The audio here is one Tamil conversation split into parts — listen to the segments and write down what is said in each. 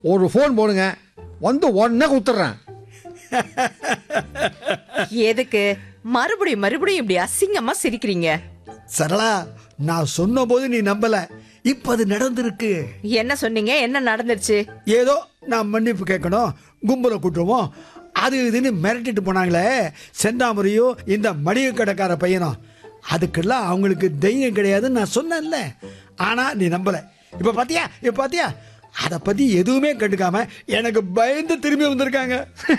ஒரு ஃபோன் போடுங்க வந்து உடனே கொடுத்துட்றேன் எதுக்கு மறுபடியும் மறுபடியும் இப்படி அசிங்கமா சிரிக்கிறீங்க சரளா நான் சொன்னபோது நீ நம்பல இப்ப அது நடந்திருக்கு என்ன சொன்னீங்க என்ன நடந்துருச்சு ஏதோ நான் மன்னிப்பு கேட்கணும் கும்பலை கூட்டுருவோம் அது இதுன்னு மிரட்டிட்டு போனாங்களே செந்தாமரையும் இந்த மளிகை கடைக்கார பையனும் அதுக்கெல்லாம் அவங்களுக்கு தைரியம் கிடையாதுன்னு நான் சொன்னேன்ல ஆனா நீ நம்பல இப்ப பாத்தியா இப்ப பாத்தியா அதை பத்தி எதுவுமே கண்டுக்காம எனக்கு பயந்து திரும்பி வந்திருக்காங்க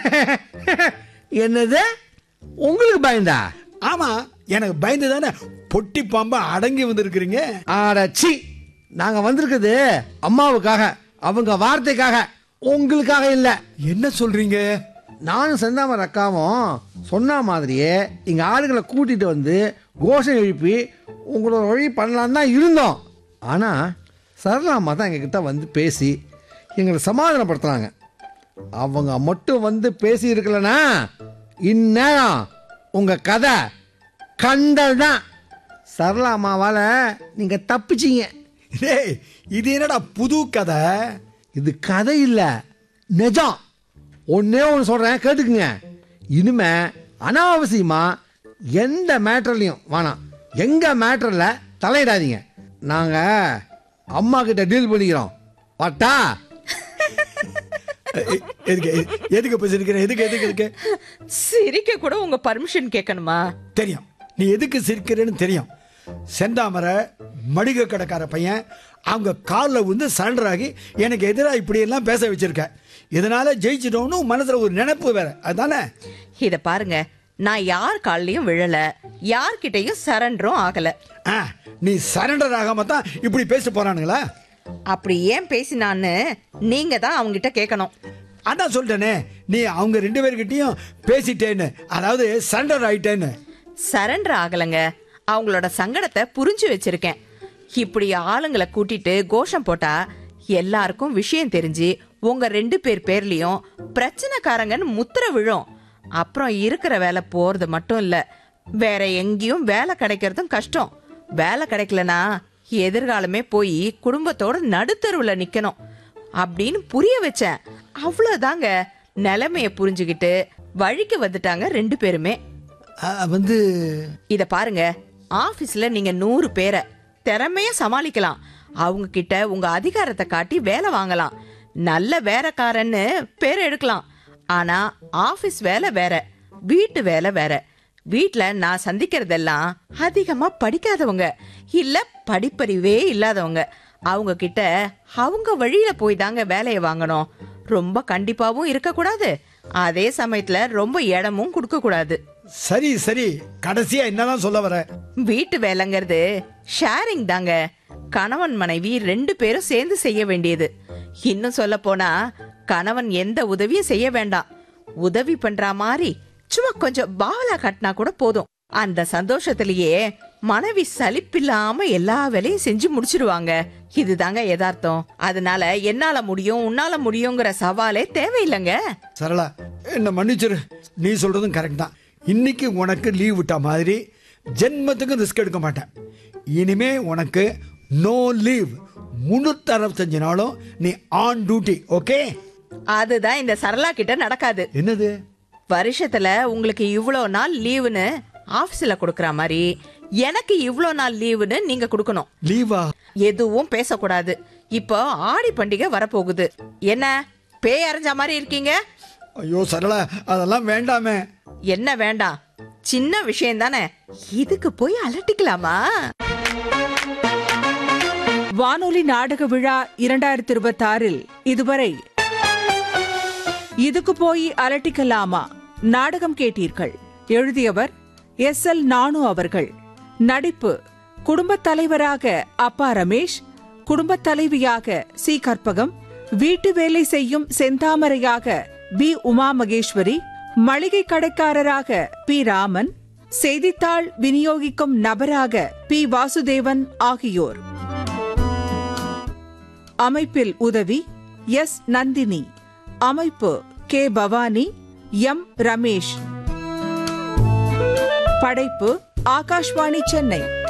என்னது உங்களுக்கு பயந்தா ஆமா எனக்கு பயந்து தானே பொட்டி பாம்பா அடங்கி வந்திருக்கிறீங்க ஆடச்சி நாங்க வந்திருக்குது அம்மாவுக்காக அவங்க வார்த்தைக்காக உங்களுக்காக இல்ல என்ன சொல்றீங்க நானும் செந்தாமர் அக்காவும் சொன்ன மாதிரியே எங்க ஆளுங்களை கூட்டிட்டு வந்து கோஷம் எழுப்பி உங்களோட வழி பண்ணலான்னு தான் இருந்தோம் ஆனா சரளாமா தான் எங்ககிட்ட வந்து பேசி எங்களை சமாதானப்படுத்துறாங்க அவங்க மட்டும் வந்து பேசி இருக்கலனா இந்நேரம் உங்க கதை கண்டல் தான் சரளாமாவால நீங்க தப்பிச்சீங்க டேய் இது என்னடா புது கதை இது கதை இல்லை நிஜம் ஒன்னே ஒன்று சொல்கிறேன் கேட்டுக்குங்க இனிமே அனாவசியமா எந்த மேட்டர்லையும் வேணாம் எங்கள் மேட்டரில் தலையிடாதீங்க நாங்கள் அம்மா கிட்ட டீல் பண்ணிக்கிறோம் பட்டா எ- எ- எதுக்கு எ- எதுக்கு பேசிருக்கிற எதுக்கு எதுக்கு எதுக்கு சிரிக்க கூட உங்க பர்மிஷன் கேட்கணுமா தெரியும் நீ எதுக்கு சிரிக்கிறேன்னு தெரியும் செந்தாமரை மளிகை கடைக்கார பையன் அவங்க காலில் வந்து சரண்டர் ஆகி எனக்கு எதிராக இப்படியெல்லாம் பேச வச்சிருக்க இதனால ஜெயிச்சிட்டோம்னு மனசுல ஒரு நினைப்பு வேற அதுதானே இத பாருங்க நான் யார் கால்லயும் விழல யார்கிட்டயும் சரண்டரும் ஆகல ஆ நீ சரண்டர் ஆகாம தான் இப்படி பேச போறானுங்களா அப்படி ஏன் பேசினான்னு நீங்க தான் அவங்கிட்ட கேட்கணும் அதான் சொல்லிட்டேனே நீ அவங்க ரெண்டு பேர்கிட்டயும் பேசிட்டேன்னு அதாவது சரண்டர் ஆயிட்டேன்னு சரண்டர் ஆகலங்க அவங்களோட சங்கடத்தை புரிஞ்சு வச்சிருக்கேன் இப்படி ஆளுங்களை கூட்டிட்டு கோஷம் போட்டா எல்லாருக்கும் விஷயம் தெரிஞ்சு உங்க ரெண்டு பேர் பேர்லயும் பிரச்சனைக்காரங்கன்னு முத்திர விழும் அப்புறம் இருக்கிற வேலை போறது மட்டும் இல்ல வேற எங்கேயும் வேலை கிடைக்கிறதும் கஷ்டம் வேலை கிடைக்கலனா எதிர்காலமே போய் குடும்பத்தோட நடுத்தருவுல நிக்கணும் அப்படின்னு புரிய வச்சேன் அவ்வளவுதாங்க நிலைமைய புரிஞ்சுக்கிட்டு வழிக்கு வந்துட்டாங்க ரெண்டு பேருமே ஆ, வந்து இத பாருங்க ஆபீஸ்ல நீங்க நூறு பேரை திறமைய சமாளிக்கலாம் அவங்க கிட்ட உங்க அதிகாரத்தை காட்டி வேலை வாங்கலாம் நல்ல வேலைக்காரன்னு பேர் எடுக்கலாம் ஆனா ஆபீஸ் வேலை வேற வீட்டு வேலை வேற வீட்ல நான் சந்திக்கிறதெல்லாம் அதிகமா படிக்காதவங்க இல்ல படிப்பறிவே இல்லாதவங்க அவங்க கிட்ட அவங்க வழியில போய் தாங்க வேலையை வாங்கணும் ரொம்ப கண்டிப்பாவும் இருக்கக்கூடாது அதே சமயத்துல ரொம்ப இடமும் கொடுக்க கூடாது சரி சரி கடைசியா என்னதான் சொல்ல வர வீட்டு வேலைங்கிறது ஷேரிங் தாங்க கணவன் மனைவி ரெண்டு பேரும் சேர்ந்து செய்ய வேண்டியது இன்னும் சொல்ல போனா கணவன் எந்த உதவியும் செய்ய வேண்டாம் உதவி பண்ற மாதிரி சும்மா கொஞ்சம் பாவலா கட்டினா கூட போதும் அந்த சந்தோஷத்திலேயே மனைவி சலிப்பில்லாம எல்லா வேலையும் செஞ்சு முடிச்சிருவாங்க இதுதாங்க யதார்த்தம் அதனால என்னால முடியும் உன்னால முடியுங்கிற சவாலே தேவையில்லைங்க சரளா என்ன மன்னிச்சிரு நீ சொல்றதும் கரெக்ட் தான் இன்னைக்கு உனக்கு லீவ் விட்ட மாதிரி ஜென்மத்துக்கும் ரிஸ்க் எடுக்க மாட்டேன் இனிமே உனக்கு நோ லீவ் முன்னூத்தி அறுபத்தஞ்சு நாளும் நீ ஆன் டியூட்டி ஓகே அதுதான் இந்த சரளா கிட்ட நடக்காது என்னது வருஷத்துல உங்களுக்கு இவ்வளோ நாள் லீவுன்னு ஆபீஸ்ல கொடுக்கற மாதிரி எனக்கு இவ்வளோ நாள் லீவுன்னு நீங்க கொடுக்கணும் லீவா எதுவும் பேசக்கூடாது இப்போ ஆடி பண்டிகை வரப்போகுது என்ன பேய் அரைஞ்ச மாதிரி இருக்கீங்க ஐயோ சரளா அதெல்லாம் வேண்டாமே என்ன வேண்டாம் சின்ன விஷயம் தானே இதுக்கு போய் அலட்டிக்கலாமா வானொலி நாடக விழா இரண்டாயிரத்தி இருபத்தி ஆறில் இதுவரை இதுக்கு போய் அலட்டிக்கலாமா நாடகம் கேட்டீர்கள் எழுதியவர் எஸ் எல் நானு அவர்கள் நடிப்பு குடும்பத் தலைவராக அப்பா ரமேஷ் குடும்பத் தலைவியாக சி கற்பகம் வீட்டு வேலை செய்யும் செந்தாமரையாக பி உமா மகேஸ்வரி மளிகை கடைக்காரராக பி ராமன் செய்தித்தாள் விநியோகிக்கும் நபராக பி வாசுதேவன் ஆகியோர் அமைப்பில் உதவி எஸ் நந்தினி அமைப்பு கே பவானி எம் ரமேஷ் படைப்பு ஆகாஷ்வாணி சென்னை